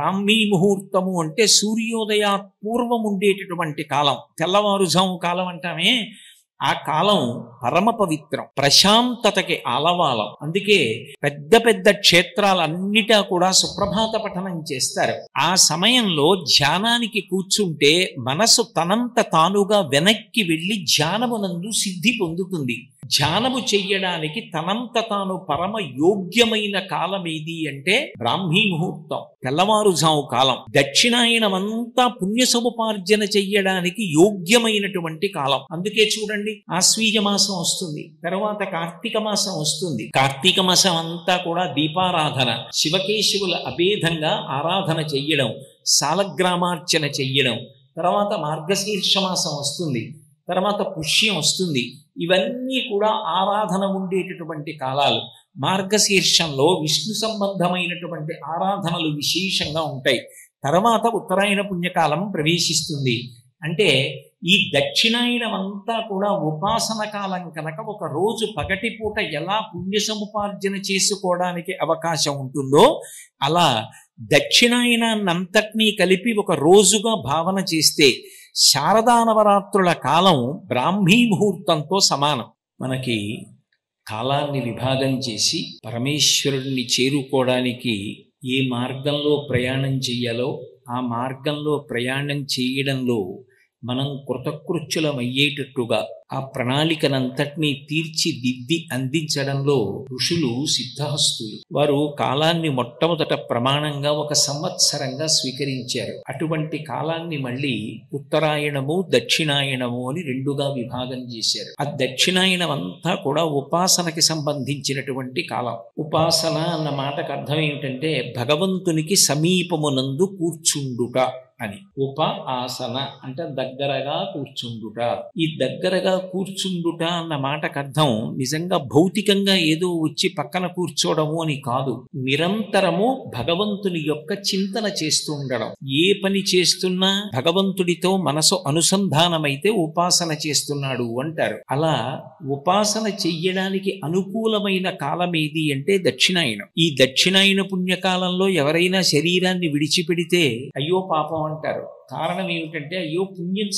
బ్రాహ్మీ ముహూర్తము అంటే సూర్యోదయ పూర్వం ఉండేటటువంటి కాలం తెల్లవారుజాము కాలం అంటామే ఆ కాలం పరమ పవిత్రం ప్రశాంతతకి ఆలవాలం అందుకే పెద్ద పెద్ద క్షేత్రాలన్నిటా కూడా సుప్రభాత పఠనం చేస్తారు ఆ సమయంలో ధ్యానానికి కూర్చుంటే మనసు తనంత తానుగా వెనక్కి వెళ్ళి ధ్యానమునందు సిద్ధి పొందుతుంది ధ్యానము చెయ్యడానికి తనంత తాను పరమ యోగ్యమైన కాలం ఏది అంటే బ్రాహ్మీ ముహూర్తం తెల్లవారుజాము కాలం దక్షిణాయనమంతా పుణ్య సముపార్జన చెయ్యడానికి యోగ్యమైనటువంటి కాలం అందుకే చూడండి ఆశ్వీజ మాసం వస్తుంది తర్వాత కార్తీక మాసం వస్తుంది కార్తీక మాసం అంతా కూడా దీపారాధన శివకేశవుల అభేదంగా ఆరాధన చెయ్యడం సాలగ్రామార్చన చెయ్యడం తర్వాత మార్గశీర్ష మాసం వస్తుంది తర్వాత పుష్యం వస్తుంది ఇవన్నీ కూడా ఆరాధన ఉండేటటువంటి కాలాలు మార్గశీర్షంలో విష్ణు సంబంధమైనటువంటి ఆరాధనలు విశేషంగా ఉంటాయి తర్వాత ఉత్తరాయణ పుణ్యకాలం ప్రవేశిస్తుంది అంటే ఈ దక్షిణాయనం అంతా కూడా ఉపాసన కాలం కనుక ఒక రోజు పగటిపూట ఎలా పుణ్య సముపార్జన చేసుకోవడానికి అవకాశం ఉంటుందో అలా దక్షిణాయనాన్నంతటినీ కలిపి ఒక రోజుగా భావన చేస్తే శారదా నవరాత్రుల కాలం బ్రాహ్మీ ముహూర్తంతో సమానం మనకి కాలాన్ని విభాగం చేసి పరమేశ్వరుడిని చేరుకోవడానికి ఏ మార్గంలో ప్రయాణం చెయ్యాలో ఆ మార్గంలో ప్రయాణం చేయడంలో మనం కృతకృత్యులం అయ్యేటట్టుగా ఆ ప్రణాళికనంతటినీ తీర్చిదిద్ది అందించడంలో ఋషులు సిద్ధహస్తులు వారు కాలాన్ని మొట్టమొదట ప్రమాణంగా ఒక సంవత్సరంగా స్వీకరించారు అటువంటి కాలాన్ని మళ్ళీ ఉత్తరాయణము దక్షిణాయనము అని రెండుగా విభాగం చేశారు ఆ దక్షిణాయనం అంతా కూడా ఉపాసనకి సంబంధించినటువంటి కాలం ఉపాసన అన్న మాటకు అర్థం ఏమిటంటే భగవంతునికి సమీపమునందు కూర్చుండుట అని ఉప ఆసన అంటే దగ్గరగా కూర్చుండుట ఈ దగ్గరగా కూర్చుండుట అన్న మాటకు అర్థం నిజంగా భౌతికంగా ఏదో వచ్చి పక్కన కూర్చోవడము అని కాదు నిరంతరము భగవంతుని యొక్క చింతన చేస్తూ ఉండడం ఏ పని చేస్తున్నా భగవంతుడితో మనసు అనుసంధానమైతే ఉపాసన చేస్తున్నాడు అంటారు అలా ఉపాసన చెయ్యడానికి అనుకూలమైన కాలం ఏది అంటే దక్షిణాయనం ఈ దక్షిణాయన పుణ్యకాలంలో ఎవరైనా శరీరాన్ని విడిచిపెడితే అయ్యో పాపం అంటారు కారణం ఏమిటంటే అయ్యో పుణ్యం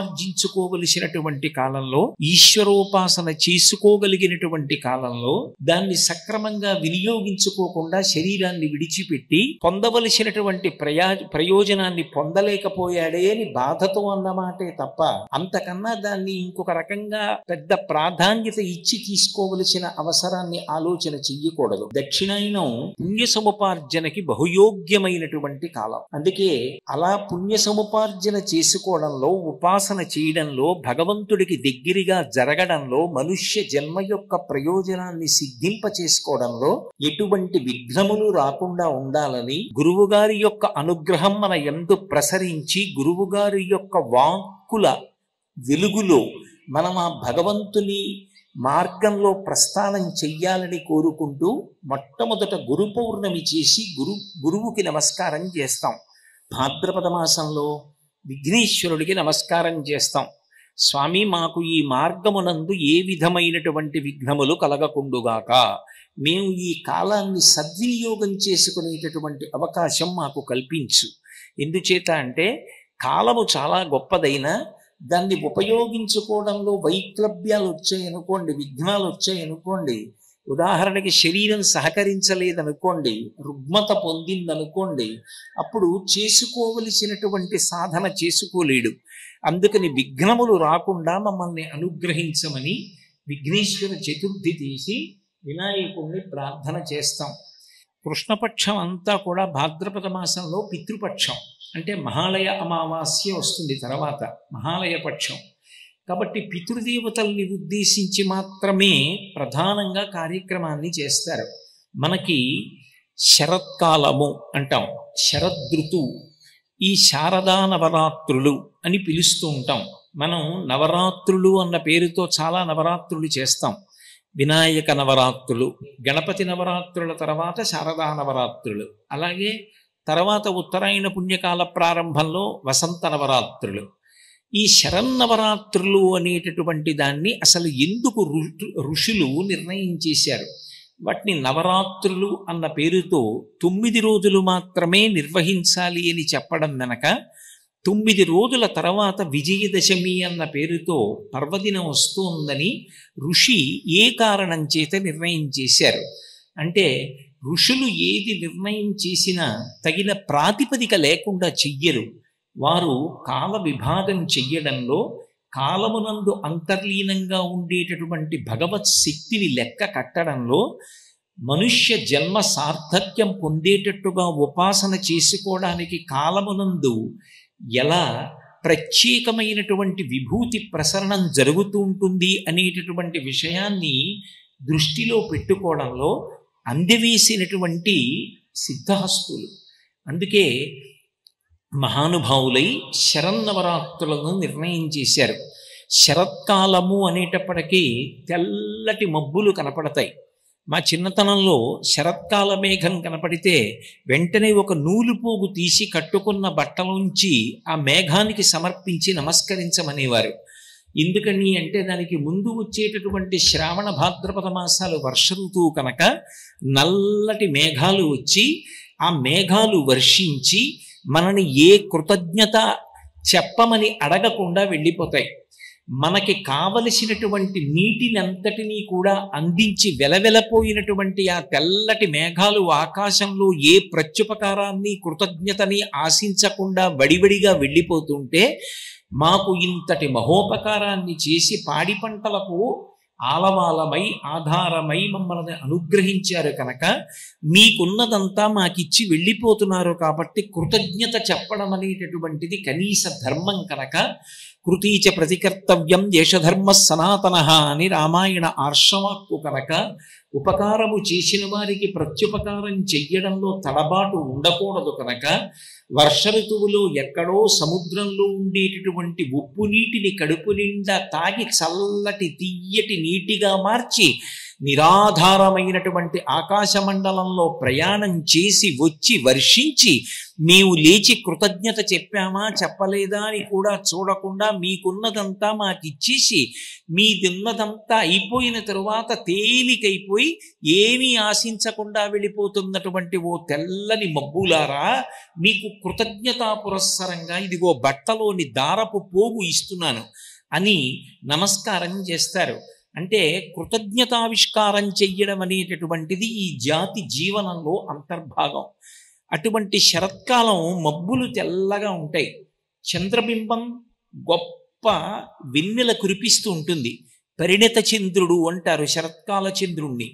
సముపార్జించుకోవలసినటువంటి కాలంలో ఈశ్వరోపాసన చేసుకోగలిగినటువంటి కాలంలో దాన్ని సక్రమంగా వినియోగించుకోకుండా శరీరాన్ని విడిచిపెట్టి పొందవలసినటువంటి ప్రయా ప్రయోజనాన్ని పొందలేకపోయాడే అని బాధతో అన్నమాటే తప్ప అంతకన్నా దాన్ని ఇంకొక రకంగా పెద్ద ప్రాధాన్యత ఇచ్చి తీసుకోవలసిన అవసరాన్ని ఆలోచన చెయ్యకూడదు దక్షిణాయనం పుణ్య సముపార్జనకి బహుయోగ్యమైనటువంటి కాలం అందుకే అలా పుణ్య సముపార్జన చేసుకోవడంలో ఉపాసన చేయడంలో భగవంతుడికి దగ్గరగా జరగడంలో మనుష్య జన్మ యొక్క ప్రయోజనాన్ని సిద్ధింప చేసుకోవడంలో ఎటువంటి విఘ్నములు రాకుండా ఉండాలని గురువుగారి యొక్క అనుగ్రహం మన ఎందు ప్రసరించి గురువుగారి యొక్క వాక్కుల వెలుగులో మనం ఆ భగవంతుని మార్గంలో ప్రస్థానం చెయ్యాలని కోరుకుంటూ మొట్టమొదట గురు పౌర్ణమి చేసి గురు గురువుకి నమస్కారం చేస్తాం భాద్రపద మాసంలో విఘ్నేశ్వరుడికి నమస్కారం చేస్తాం స్వామి మాకు ఈ మార్గమునందు ఏ విధమైనటువంటి విఘ్నములు కలగకుండుగాక మేము ఈ కాలాన్ని సద్వినియోగం చేసుకునేటటువంటి అవకాశం మాకు కల్పించు ఎందుచేత అంటే కాలము చాలా గొప్పదైన దాన్ని ఉపయోగించుకోవడంలో వైక్లభ్యాలు వచ్చాయనుకోండి విఘ్నాలు వచ్చాయనుకోండి ఉదాహరణకి శరీరం సహకరించలేదనుకోండి రుగ్మత పొందిందనుకోండి అప్పుడు చేసుకోవలసినటువంటి సాధన చేసుకోలేడు అందుకని విఘ్నములు రాకుండా మమ్మల్ని అనుగ్రహించమని విఘ్నేశ్వర చతుర్థి తీసి వినాయకుణ్ణి ప్రార్థన చేస్తాం కృష్ణపక్షం అంతా కూడా భాద్రపద మాసంలో పితృపక్షం అంటే మహాలయ అమావాస్య వస్తుంది తర్వాత మహాలయ పక్షం కాబట్టి పితృదేవతల్ని ఉద్దేశించి మాత్రమే ప్రధానంగా కార్యక్రమాన్ని చేస్తారు మనకి శరత్కాలము అంటాం శరదృతువు ఈ శారదా నవరాత్రులు అని పిలుస్తూ ఉంటాం మనం నవరాత్రులు అన్న పేరుతో చాలా నవరాత్రులు చేస్తాం వినాయక నవరాత్రులు గణపతి నవరాత్రుల తర్వాత శారదా నవరాత్రులు అలాగే తర్వాత ఉత్తరాయణ పుణ్యకాల ప్రారంభంలో వసంత నవరాత్రులు ఈ శరన్నవరాత్రులు అనేటటువంటి దాన్ని అసలు ఎందుకు ఋ- ఋషులు నిర్ణయం చేశారు వాటిని నవరాత్రులు అన్న పేరుతో తొమ్మిది రోజులు మాత్రమే నిర్వహించాలి అని చెప్పడం వెనక తొమ్మిది రోజుల తర్వాత విజయదశమి అన్న పేరుతో పర్వదినం వస్తోందని ఋషి ఏ కారణం చేత నిర్ణయం చేశారు అంటే ఋషులు ఏది నిర్ణయం చేసినా తగిన ప్రాతిపదిక లేకుండా చెయ్యరు వారు కాల విభాగం చెయ్యడంలో కాలమునందు అంతర్లీనంగా ఉండేటటువంటి భగవత్ శక్తిని లెక్క కట్టడంలో మనుష్య జన్మ సార్థక్యం పొందేటట్టుగా ఉపాసన చేసుకోవడానికి కాలమునందు ఎలా ప్రత్యేకమైనటువంటి విభూతి ప్రసరణం జరుగుతూ ఉంటుంది అనేటటువంటి విషయాన్ని దృష్టిలో పెట్టుకోవడంలో అందవేసినటువంటి సిద్ధహస్తులు అందుకే మహానుభావులై శరన్నవరాత్రులను నిర్ణయం చేశారు శరత్కాలము అనేటప్పటికీ తెల్లటి మబ్బులు కనపడతాయి మా చిన్నతనంలో శరత్కాల మేఘం కనపడితే వెంటనే ఒక నూలు పోగు తీసి కట్టుకున్న బట్టలోంచి ఆ మేఘానికి సమర్పించి నమస్కరించమనేవారు ఎందుకని అంటే దానికి ముందు వచ్చేటటువంటి శ్రావణ భాద్రపద మాసాలు వర్ష ఋతువు కనుక నల్లటి మేఘాలు వచ్చి ఆ మేఘాలు వర్షించి మనని ఏ కృతజ్ఞత చెప్పమని అడగకుండా వెళ్ళిపోతాయి మనకి కావలసినటువంటి నీటిని అంతటినీ కూడా అందించి వెలవెలపోయినటువంటి ఆ తెల్లటి మేఘాలు ఆకాశంలో ఏ ప్రత్యుపకారాన్ని కృతజ్ఞతని ఆశించకుండా వడివడిగా వెళ్ళిపోతుంటే మాకు ఇంతటి మహోపకారాన్ని చేసి పాడి పంటలకు ఆలవాలమై ఆధారమై మమ్మల్ని అనుగ్రహించారు కనుక మీకున్నదంతా మాకిచ్చి వెళ్ళిపోతున్నారు కాబట్టి కృతజ్ఞత చెప్పడం అనేటటువంటిది కనీస ధర్మం కనుక కృతీచ ప్రతికర్తవ్యం దేశధర్మ సనాతన అని రామాయణ ఆర్షవాక్కు కనుక ఉపకారము చేసిన వారికి ప్రత్యుపకారం చెయ్యడంలో తడబాటు ఉండకూడదు కనుక వర్ష ఋతువులో ఎక్కడో సముద్రంలో ఉండేటటువంటి ఉప్పు నీటిని కడుపు నిండా తాగి చల్లటి తీయటి నీటిగా మార్చి నిరాధారమైనటువంటి ఆకాశమండలంలో ప్రయాణం చేసి వచ్చి వర్షించి మేము లేచి కృతజ్ఞత చెప్పామా చెప్పలేదా అని కూడా చూడకుండా మీకున్నదంతా మాకిచ్చేసి మీదున్నదంతా అయిపోయిన తరువాత తేలికైపోయి ఏమీ ఆశించకుండా వెళ్ళిపోతున్నటువంటి ఓ తెల్లని మబ్బులారా మీకు కృతజ్ఞతా పురస్సరంగా ఇదిగో బట్టలోని దారపు పోగు ఇస్తున్నాను అని నమస్కారం చేస్తారు అంటే కృతజ్ఞతావిష్కారం చెయ్యడం అనేటటువంటిది ఈ జాతి జీవనంలో అంతర్భాగం అటువంటి శరత్కాలం మబ్బులు తెల్లగా ఉంటాయి చంద్రబింబం గొప్ప వెన్నెల కురిపిస్తూ ఉంటుంది పరిణత చంద్రుడు అంటారు శరత్కాల చంద్రుణ్ణి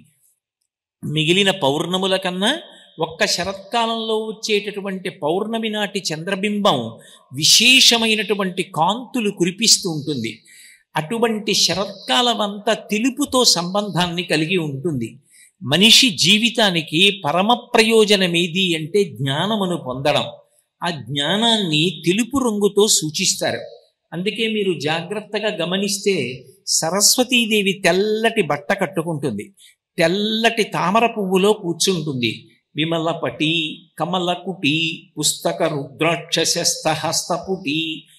మిగిలిన పౌర్ణముల కన్నా ఒక్క శరత్కాలంలో వచ్చేటటువంటి పౌర్ణమి నాటి చంద్రబింబం విశేషమైనటువంటి కాంతులు కురిపిస్తూ ఉంటుంది అటువంటి శరత్కాలం అంతా తెలుపుతో సంబంధాన్ని కలిగి ఉంటుంది మనిషి జీవితానికి పరమ ప్రయోజనం ఏది అంటే జ్ఞానమును పొందడం ఆ జ్ఞానాన్ని తెలుపు రంగుతో సూచిస్తారు అందుకే మీరు జాగ్రత్తగా గమనిస్తే సరస్వతీదేవి తెల్లటి బట్ట కట్టుకుంటుంది తెల్లటి తామర పువ్వులో కూర్చుంటుంది విమలపటి కమలకుటి పుస్తక రుద్రాక్షస్తహస్తపుటి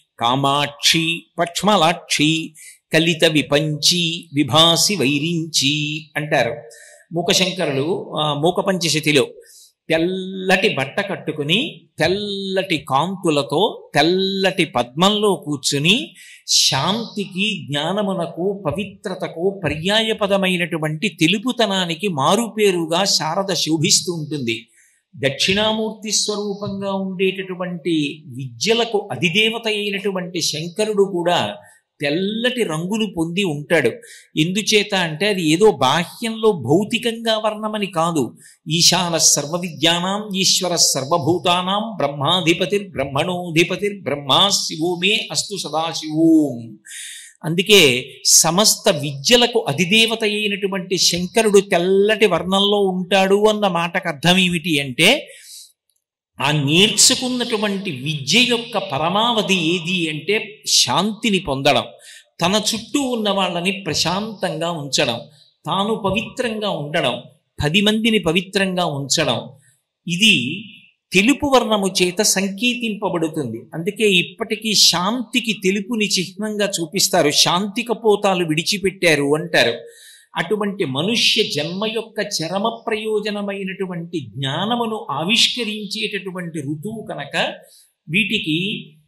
కామాక్షి పక్ష్మలాక్షి కలిత విపంచి విభాసి వైరించి అంటారు మూకశంకరులు ఆ, మూక పంచశతిలో తెల్లటి బట్ట కట్టుకుని తెల్లటి కాంతులతో తెల్లటి పద్మంలో కూర్చుని శాంతికి జ్ఞానమునకు పవిత్రతకు పర్యాయపదమైనటువంటి తెలుపుతనానికి మారుపేరుగా శారద శోభిస్తూ ఉంటుంది దక్షిణామూర్తి స్వరూపంగా ఉండేటటువంటి విద్యలకు అధిదేవత అయినటువంటి శంకరుడు కూడా తెల్లటి రంగులు పొంది ఉంటాడు ఎందుచేత అంటే అది ఏదో బాహ్యంలో భౌతికంగా వర్ణమని కాదు ఈశాన సర్వ విద్యానాం ఈశ్వర సర్వభూతానాం బ్రహ్మాధిపతిర్ బ్రహ్మణోధిపతిర్ బ్రహ్మా శివో మే అస్తు సదాశివోం అందుకే సమస్త విద్యలకు అధిదేవత అయినటువంటి శంకరుడు తెల్లటి వర్ణంలో ఉంటాడు అన్న మాటకు అర్థం ఏమిటి అంటే ఆ నేర్చుకున్నటువంటి విద్య యొక్క పరమావధి ఏది అంటే శాంతిని పొందడం తన చుట్టూ ఉన్న వాళ్ళని ప్రశాంతంగా ఉంచడం తాను పవిత్రంగా ఉండడం పది మందిని పవిత్రంగా ఉంచడం ఇది తెలుపు వర్ణము చేత సంకేతింపబడుతుంది అందుకే ఇప్పటికీ శాంతికి తెలుపుని చిహ్నంగా చూపిస్తారు శాంతి కపోతాలు విడిచిపెట్టారు అంటారు అటువంటి మనుష్య జన్మ యొక్క చరమ ప్రయోజనమైనటువంటి జ్ఞానమును ఆవిష్కరించేటటువంటి ఋతువు కనుక వీటికి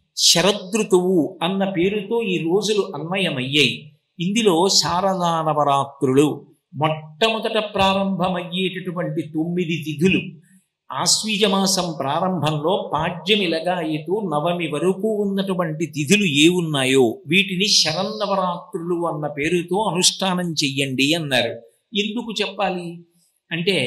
శరదృతువు అన్న పేరుతో ఈ రోజులు అన్వయమయ్యాయి ఇందులో శారదా నవరాత్రులు మొట్టమొదట ప్రారంభమయ్యేటటువంటి తొమ్మిది తిథులు ఆశ్వీజ మాసం ప్రారంభంలో పాడ్యమి లగాయతు నవమి వరకు ఉన్నటువంటి తిథులు ఏ ఉన్నాయో వీటిని శరన్నవరాత్రులు అన్న పేరుతో అనుష్ఠానం చెయ్యండి అన్నారు ఎందుకు చెప్పాలి అంటే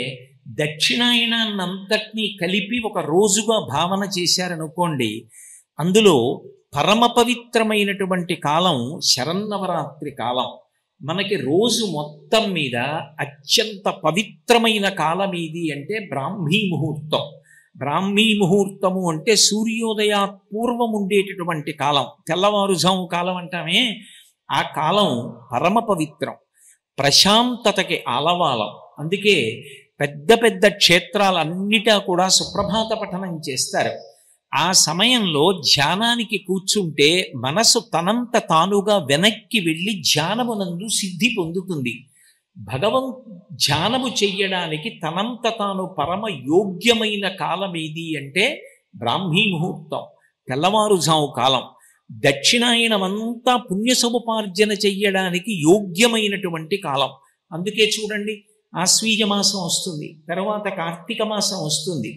దక్షిణాయనాన్నంతటినీ కలిపి ఒక రోజుగా భావన చేశారనుకోండి అందులో పరమ పవిత్రమైనటువంటి కాలం శరన్నవరాత్రి కాలం మనకి రోజు మొత్తం మీద అత్యంత పవిత్రమైన కాలం ఏది అంటే బ్రాహ్మీ ముహూర్తం బ్రాహ్మీ ముహూర్తము అంటే సూర్యోదయ పూర్వం ఉండేటటువంటి కాలం తెల్లవారుజాము కాలం అంటామే ఆ కాలం పరమ పవిత్రం ప్రశాంతతకి ఆలవాలం అందుకే పెద్ద పెద్ద క్షేత్రాలన్నిటా కూడా సుప్రభాత పఠనం చేస్తారు ఆ సమయంలో ధ్యానానికి కూర్చుంటే మనసు తనంత తానుగా వెనక్కి వెళ్ళి ధ్యానమునందు సిద్ధి పొందుతుంది భగవం ధ్యానము చెయ్యడానికి తనంత తాను పరమ యోగ్యమైన కాలం ఏది అంటే బ్రాహ్మీ ముహూర్తం తెల్లవారుజాము కాలం దక్షిణాయనమంతా పుణ్య సముపార్జన చెయ్యడానికి యోగ్యమైనటువంటి కాలం అందుకే చూడండి ఆశ్వీజ మాసం వస్తుంది తర్వాత కార్తీక మాసం వస్తుంది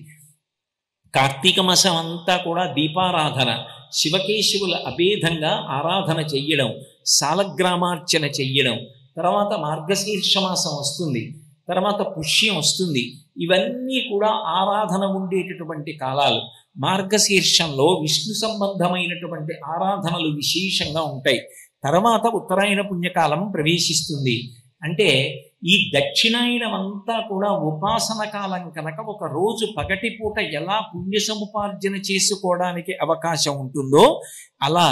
కార్తీక మాసం అంతా కూడా దీపారాధన శివకేశవుల అభేదంగా ఆరాధన చెయ్యడం సాలగ్రామార్చన చెయ్యడం తర్వాత మార్గశీర్ష మాసం వస్తుంది తర్వాత పుష్యం వస్తుంది ఇవన్నీ కూడా ఆరాధన ఉండేటటువంటి కాలాలు మార్గశీర్షంలో విష్ణు సంబంధమైనటువంటి ఆరాధనలు విశేషంగా ఉంటాయి తర్వాత ఉత్తరాయణ పుణ్యకాలం ప్రవేశిస్తుంది అంటే ఈ దక్షిణాయనం అంతా కూడా ఉపాసన కాలం కనుక ఒక రోజు పగటిపూట ఎలా పుణ్య సముపార్జన చేసుకోవడానికి అవకాశం ఉంటుందో అలా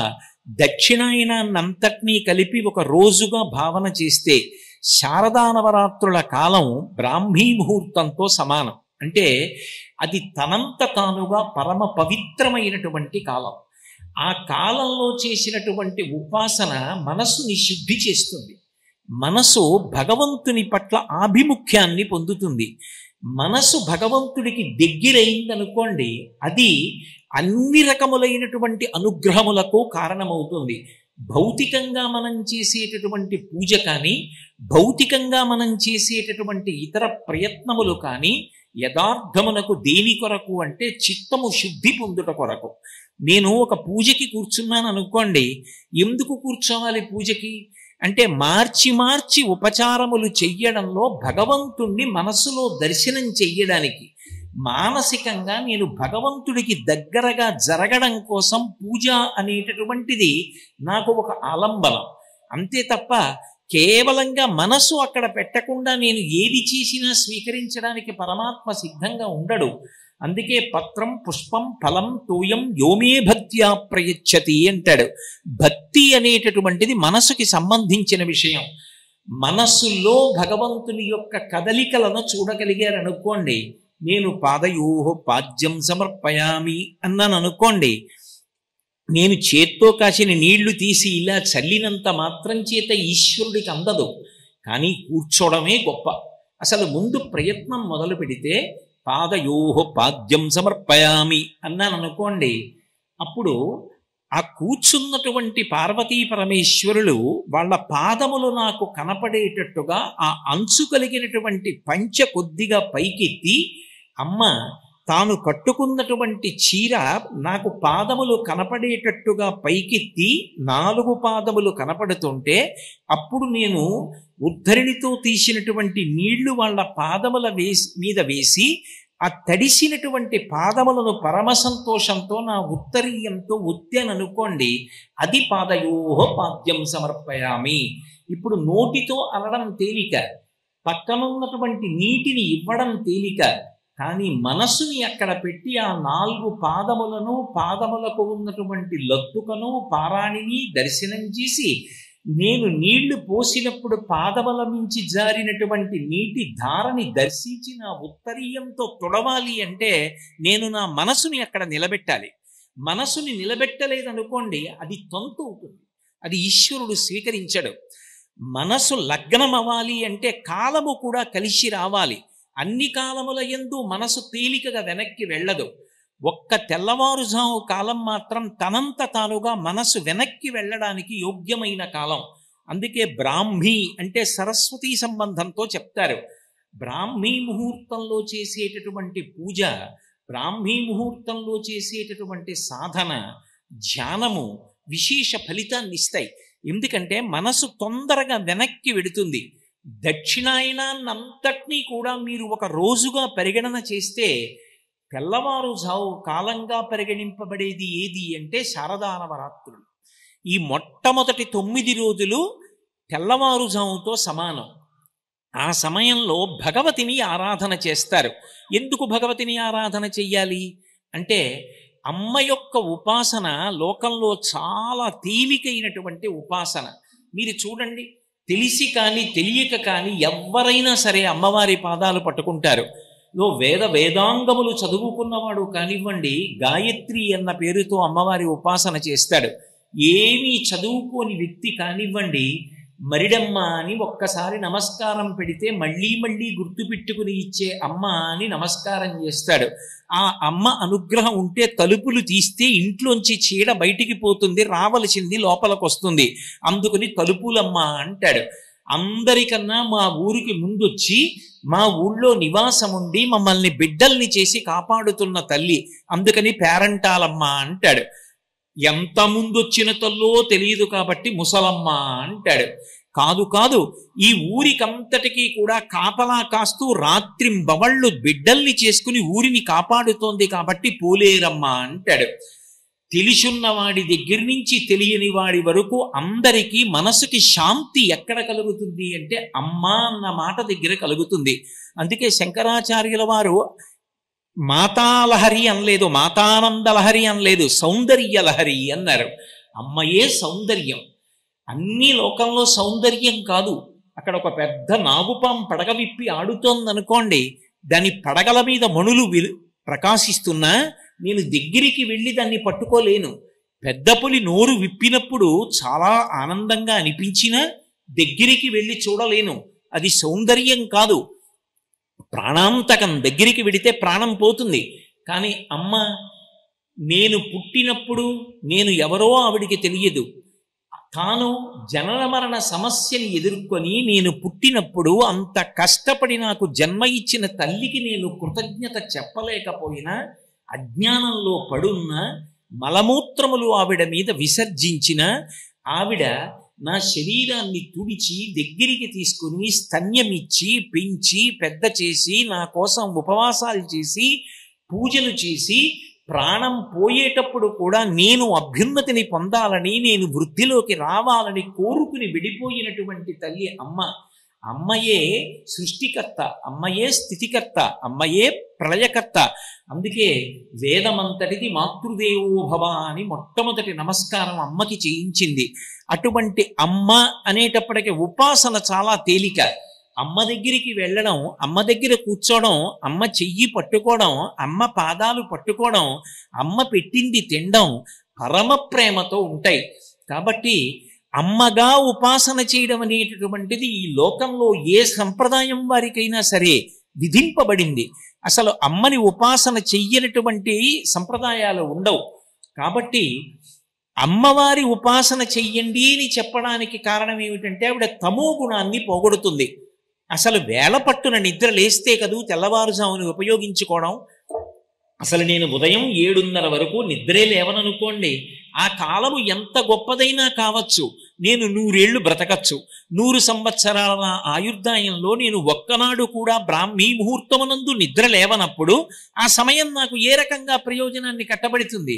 దక్షిణాయనాన్నంతటినీ కలిపి ఒక రోజుగా భావన చేస్తే శారదా నవరాత్రుల కాలం బ్రాహ్మీ ముహూర్తంతో సమానం అంటే అది తనంత తానుగా పరమ పవిత్రమైనటువంటి కాలం ఆ కాలంలో చేసినటువంటి ఉపాసన మనస్సుని శుద్ధి చేస్తుంది మనసు భగవంతుని పట్ల ఆభిముఖ్యాన్ని పొందుతుంది మనసు భగవంతుడికి దగ్గరైందనుకోండి అది అన్ని రకములైనటువంటి అనుగ్రహములకు కారణమవుతుంది భౌతికంగా మనం చేసేటటువంటి పూజ కానీ భౌతికంగా మనం చేసేటటువంటి ఇతర ప్రయత్నములు కానీ యథార్థమునకు దేని కొరకు అంటే చిత్తము శుద్ధి పొందుట కొరకు నేను ఒక పూజకి కూర్చున్నాను అనుకోండి ఎందుకు కూర్చోవాలి పూజకి అంటే మార్చి మార్చి ఉపచారములు చెయ్యడంలో భగవంతుణ్ణి మనస్సులో దర్శనం చెయ్యడానికి మానసికంగా నేను భగవంతుడికి దగ్గరగా జరగడం కోసం పూజ అనేటటువంటిది నాకు ఒక ఆలంబనం అంతే తప్ప కేవలంగా మనసు అక్కడ పెట్టకుండా నేను ఏది చేసినా స్వీకరించడానికి పరమాత్మ సిద్ధంగా ఉండడు అందుకే పత్రం పుష్పం ఫలం తోయం యోమే భక్త్యా ప్రయచ్చతి అంటాడు భక్తి అనేటటువంటిది మనసుకి సంబంధించిన విషయం మనస్సులో భగవంతుని యొక్క కదలికలను చూడగలిగారనుకోండి నేను పాదయోహో పాద్యం సమర్పయామి అన్నాను అనుకోండి నేను చేత్తో కాసిన నీళ్లు తీసి ఇలా చల్లినంత మాత్రం చేత ఈశ్వరుడికి అందదు కానీ కూర్చోవడమే గొప్ప అసలు ముందు ప్రయత్నం మొదలు పెడితే పాదయోహో పాద్యం సమర్పయామి అన్నాను అనుకోండి అప్పుడు ఆ కూర్చున్నటువంటి పార్వతీ పరమేశ్వరులు వాళ్ళ పాదములు నాకు కనపడేటట్టుగా ఆ అంచు కలిగినటువంటి పంచ కొద్దిగా పైకెత్తి అమ్మ తాను కట్టుకున్నటువంటి చీర నాకు పాదములు కనపడేటట్టుగా పైకెత్తి నాలుగు పాదములు కనపడుతుంటే అప్పుడు నేను ఉద్ధరిణితో తీసినటువంటి నీళ్లు వాళ్ళ పాదముల వేసి మీద వేసి ఆ తడిసినటువంటి పాదములను పరమ సంతోషంతో నా ఉత్తరీయంతో ఉత్యాననుకోండి అది పాదయోహ పాద్యం సమర్పయామి ఇప్పుడు నోటితో అనడం తేలిక పక్కనున్నటువంటి నీటిని ఇవ్వడం తేలిక కానీ మనసుని అక్కడ పెట్టి ఆ నాలుగు పాదములను పాదములకు ఉన్నటువంటి లత్తుకను పారాణిని దర్శనం చేసి నేను నీళ్లు పోసినప్పుడు పాదముల నుంచి జారినటువంటి నీటి ధారని దర్శించి నా ఉత్తరీయంతో తొడవాలి అంటే నేను నా మనసుని అక్కడ నిలబెట్టాలి మనసుని నిలబెట్టలేదనుకోండి అది తొంతు అవుతుంది అది ఈశ్వరుడు స్వీకరించడు మనసు లగ్నం అవ్వాలి అంటే కాలము కూడా కలిసి రావాలి అన్ని కాలముల ఎందు మనసు తేలికగా వెనక్కి వెళ్ళదు ఒక్క తెల్లవారుజాము కాలం మాత్రం తనంత తానుగా మనసు వెనక్కి వెళ్ళడానికి యోగ్యమైన కాలం అందుకే బ్రాహ్మీ అంటే సరస్వతీ సంబంధంతో చెప్తారు బ్రాహ్మీ ముహూర్తంలో చేసేటటువంటి పూజ బ్రాహ్మీ ముహూర్తంలో చేసేటటువంటి సాధన ధ్యానము విశేష ఫలితాన్ని ఇస్తాయి ఎందుకంటే మనసు తొందరగా వెనక్కి వెడుతుంది దక్షిణాయనాన్నంతటినీ కూడా మీరు ఒక రోజుగా పరిగణన చేస్తే తెల్లవారుజావు కాలంగా పరిగణింపబడేది ఏది అంటే శారదా నవరాత్రులు ఈ మొట్టమొదటి తొమ్మిది రోజులు తెల్లవారుజాముతో సమానం ఆ సమయంలో భగవతిని ఆరాధన చేస్తారు ఎందుకు భగవతిని ఆరాధన చెయ్యాలి అంటే అమ్మ యొక్క ఉపాసన లోకంలో చాలా తేలికైనటువంటి ఉపాసన మీరు చూడండి తెలిసి కానీ తెలియక కానీ ఎవరైనా సరే అమ్మవారి పాదాలు పట్టుకుంటారు లో వేద వేదాంగములు చదువుకున్నవాడు కానివ్వండి గాయత్రి అన్న పేరుతో అమ్మవారి ఉపాసన చేస్తాడు ఏమీ చదువుకోని వ్యక్తి కానివ్వండి మరిడమ్మ అని ఒక్కసారి నమస్కారం పెడితే మళ్ళీ మళ్ళీ గుర్తుపెట్టుకుని ఇచ్చే అమ్మ అని నమస్కారం చేస్తాడు ఆ అమ్మ అనుగ్రహం ఉంటే తలుపులు తీస్తే ఇంట్లోంచి చీడ బయటికి పోతుంది రావలసింది లోపలికి వస్తుంది అందుకని తలుపులమ్మ అంటాడు అందరికన్నా మా ఊరికి ముందొచ్చి మా ఊళ్ళో నివాసం ఉండి మమ్మల్ని బిడ్డల్ని చేసి కాపాడుతున్న తల్లి అందుకని పేరంటాలమ్మ అంటాడు ఎంత ముందొచ్చిన తల్లో తెలియదు కాబట్టి ముసలమ్మ అంటాడు కాదు కాదు ఈ ఊరికంతటికీ కూడా కాపలా కాస్తూ రాత్రింబవళ్ళు బిడ్డల్ని చేసుకుని ఊరిని కాపాడుతోంది కాబట్టి పోలేరమ్మ అంటాడు తెలిసున్న వాడి దగ్గర నుంచి తెలియని వాడి వరకు అందరికీ మనసుకి శాంతి ఎక్కడ కలుగుతుంది అంటే అమ్మ అన్న మాట దగ్గర కలుగుతుంది అందుకే శంకరాచార్యుల వారు మాతాలహరి అనలేదు మాతానంద లహరి అనలేదు సౌందర్య లహరి అన్నారు అమ్మయే సౌందర్యం అన్ని లోకంలో సౌందర్యం కాదు అక్కడ ఒక పెద్ద నాగుపాం పడగ విప్పి ఆడుతోందనుకోండి దాని పడగల మీద మణులు విలు ప్రకాశిస్తున్నా నేను దగ్గరికి వెళ్ళి దాన్ని పట్టుకోలేను పెద్ద పులి నోరు విప్పినప్పుడు చాలా ఆనందంగా అనిపించినా దగ్గరికి వెళ్ళి చూడలేను అది సౌందర్యం కాదు ప్రాణాంతకం దగ్గరికి వెడితే ప్రాణం పోతుంది కానీ అమ్మ నేను పుట్టినప్పుడు నేను ఎవరో ఆవిడికి తెలియదు తాను జనన మరణ సమస్యని ఎదుర్కొని నేను పుట్టినప్పుడు అంత కష్టపడి నాకు జన్మ ఇచ్చిన తల్లికి నేను కృతజ్ఞత చెప్పలేకపోయినా అజ్ఞానంలో పడున్న మలమూత్రములు ఆవిడ మీద విసర్జించిన ఆవిడ నా శరీరాన్ని తుడిచి దగ్గరికి తీసుకుని స్తన్యమిచ్చి పెంచి పెద్ద చేసి నా కోసం ఉపవాసాలు చేసి పూజలు చేసి ప్రాణం పోయేటప్పుడు కూడా నేను అభ్యున్నతిని పొందాలని నేను వృద్ధిలోకి రావాలని కోరుకుని విడిపోయినటువంటి తల్లి అమ్మ అమ్మయే సృష్టికర్త అమ్మయే స్థితికర్త అమ్మయే ప్రళయకర్త అందుకే వేదమంతటిది మాతృదేవో భవ అని మొట్టమొదటి నమస్కారం అమ్మకి చేయించింది అటువంటి అమ్మ అనేటప్పటికి ఉపాసన చాలా తేలిక అమ్మ దగ్గరికి వెళ్ళడం అమ్మ దగ్గర కూర్చోవడం అమ్మ చెయ్యి పట్టుకోవడం అమ్మ పాదాలు పట్టుకోవడం అమ్మ పెట్టింది తినడం పరమ ప్రేమతో ఉంటాయి కాబట్టి అమ్మగా ఉపాసన చేయడం అనేటటువంటిది ఈ లోకంలో ఏ సంప్రదాయం వారికైనా సరే విధింపబడింది అసలు అమ్మని ఉపాసన చెయ్యనటువంటి సంప్రదాయాలు ఉండవు కాబట్టి అమ్మవారి ఉపాసన చెయ్యండి అని చెప్పడానికి కారణం ఏమిటంటే ఆవిడ తమో గుణాన్ని పోగొడుతుంది అసలు వేళ పట్టున నిద్ర లేస్తే కదూ తెల్లవారుజాముని ఉపయోగించుకోవడం అసలు నేను ఉదయం ఏడున్నర వరకు నిద్రే లేవననుకోండి ఆ కాలము ఎంత గొప్పదైనా కావచ్చు నేను నూరేళ్లు బ్రతకచ్చు నూరు సంవత్సరాల ఆయుర్దాయంలో నేను ఒక్కనాడు కూడా బ్రాహ్మీ ముహూర్తమునందు నిద్ర లేవనప్పుడు ఆ సమయం నాకు ఏ రకంగా ప్రయోజనాన్ని కట్టబడుతుంది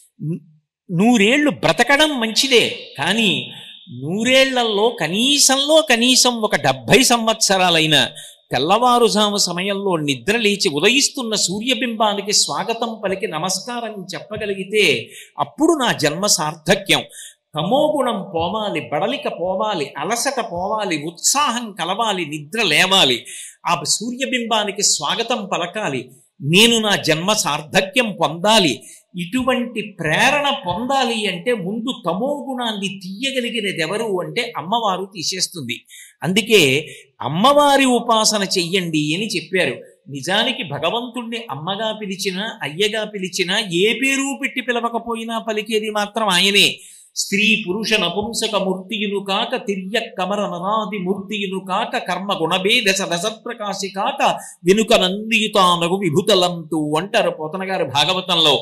నూరేళ్లు బ్రతకడం మంచిదే కానీ నూరేళ్లలో కనీసంలో కనీసం ఒక డెబ్భై సంవత్సరాలైన తెల్లవారుజాము సమయంలో నిద్ర లేచి ఉదయిస్తున్న సూర్యబింబానికి స్వాగతం పలికి నమస్కారం చెప్పగలిగితే అప్పుడు నా జన్మ సార్థక్యం తమోగుణం పోవాలి బడలిక పోవాలి అలసట పోవాలి ఉత్సాహం కలవాలి నిద్ర లేవాలి ఆ సూర్యబింబానికి స్వాగతం పలకాలి నేను నా జన్మ సార్థక్యం పొందాలి ఇటువంటి ప్రేరణ పొందాలి అంటే ముందు తమో గుణాన్ని తీయగలిగినది ఎవరు అంటే అమ్మవారు తీసేస్తుంది అందుకే అమ్మవారి ఉపాసన చెయ్యండి అని చెప్పారు నిజానికి భగవంతుణ్ణి అమ్మగా పిలిచినా అయ్యగా పిలిచినా ఏ పేరు పెట్టి పిలవకపోయినా పలికేది మాత్రం ఆయనే స్త్రీ పురుష నపుంసక మూర్తియును కాక తిర్య కమర నరాది మూర్తియును కాక కర్మ గుణభేద సదసత్ప్రకాశి కాక వెనుక నందియుతానగు విభుతలంతు అంటారు పోతన గారు భాగవతంలో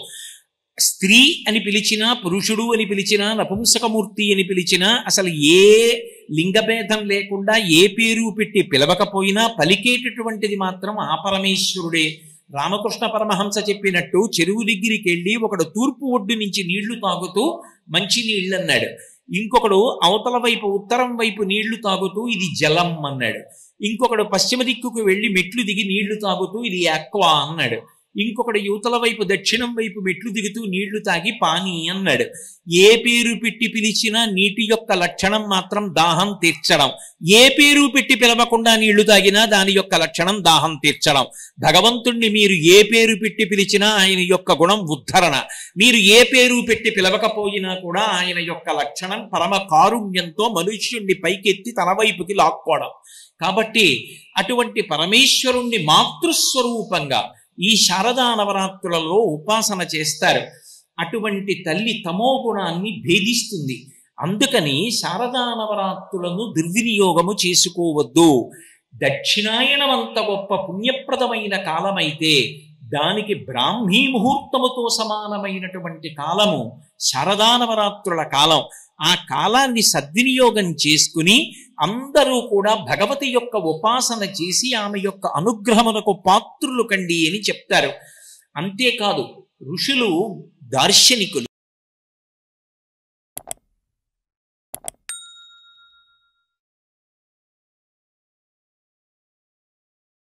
స్త్రీ అని పిలిచినా పురుషుడు అని పిలిచినా నపుంసకమూర్తి అని పిలిచినా అసలు ఏ లింగభేదం లేకుండా ఏ పేరు పెట్టి పిలవకపోయినా పలికేటటువంటిది మాత్రం ఆ పరమేశ్వరుడే రామకృష్ణ పరమహంస చెప్పినట్టు చెరువు దగ్గరికి వెళ్ళి ఒకడు తూర్పు ఒడ్డు నుంచి నీళ్లు తాగుతూ మంచి నీళ్ళు అన్నాడు ఇంకొకడు అవతల వైపు ఉత్తరం వైపు నీళ్లు తాగుతూ ఇది జలం అన్నాడు ఇంకొకడు పశ్చిమ దిక్కుకు వెళ్ళి మెట్లు దిగి నీళ్లు తాగుతూ ఇది అక్వా అన్నాడు ఇంకొకడు యువతల వైపు దక్షిణం వైపు మెట్లు దిగుతూ నీళ్లు తాగి పానీ అన్నాడు ఏ పేరు పెట్టి పిలిచినా నీటి యొక్క లక్షణం మాత్రం దాహం తీర్చడం ఏ పేరు పెట్టి పిలవకుండా నీళ్లు తాగినా దాని యొక్క లక్షణం దాహం తీర్చడం భగవంతుణ్ణి మీరు ఏ పేరు పెట్టి పిలిచినా ఆయన యొక్క గుణం ఉద్ధరణ మీరు ఏ పేరు పెట్టి పిలవకపోయినా కూడా ఆయన యొక్క లక్షణం పరమ కారుణ్యంతో మనుష్యుణ్ణి పైకెత్తి తన వైపుకి లాక్కోవడం కాబట్టి అటువంటి పరమేశ్వరుణ్ణి మాతృస్వరూపంగా ఈ శారదా నవరాత్రులలో ఉపాసన చేస్తారు అటువంటి తల్లి తమో గుణాన్ని భేదిస్తుంది అందుకని శారదా నవరాత్రులను దుర్వినియోగము చేసుకోవద్దు దక్షిణాయనమంత గొప్ప పుణ్యప్రదమైన కాలమైతే దానికి బ్రాహ్మీ ముహూర్తముతో సమానమైనటువంటి కాలము శారదా నవరాత్రుల కాలం ఆ కాలాన్ని సద్వినియోగం చేసుకుని అందరూ కూడా భగవతి యొక్క ఉపాసన చేసి ఆమె యొక్క అనుగ్రహమునకు పాత్రులు కండి అని చెప్తారు అంతేకాదు ఋషులు దార్శనికులు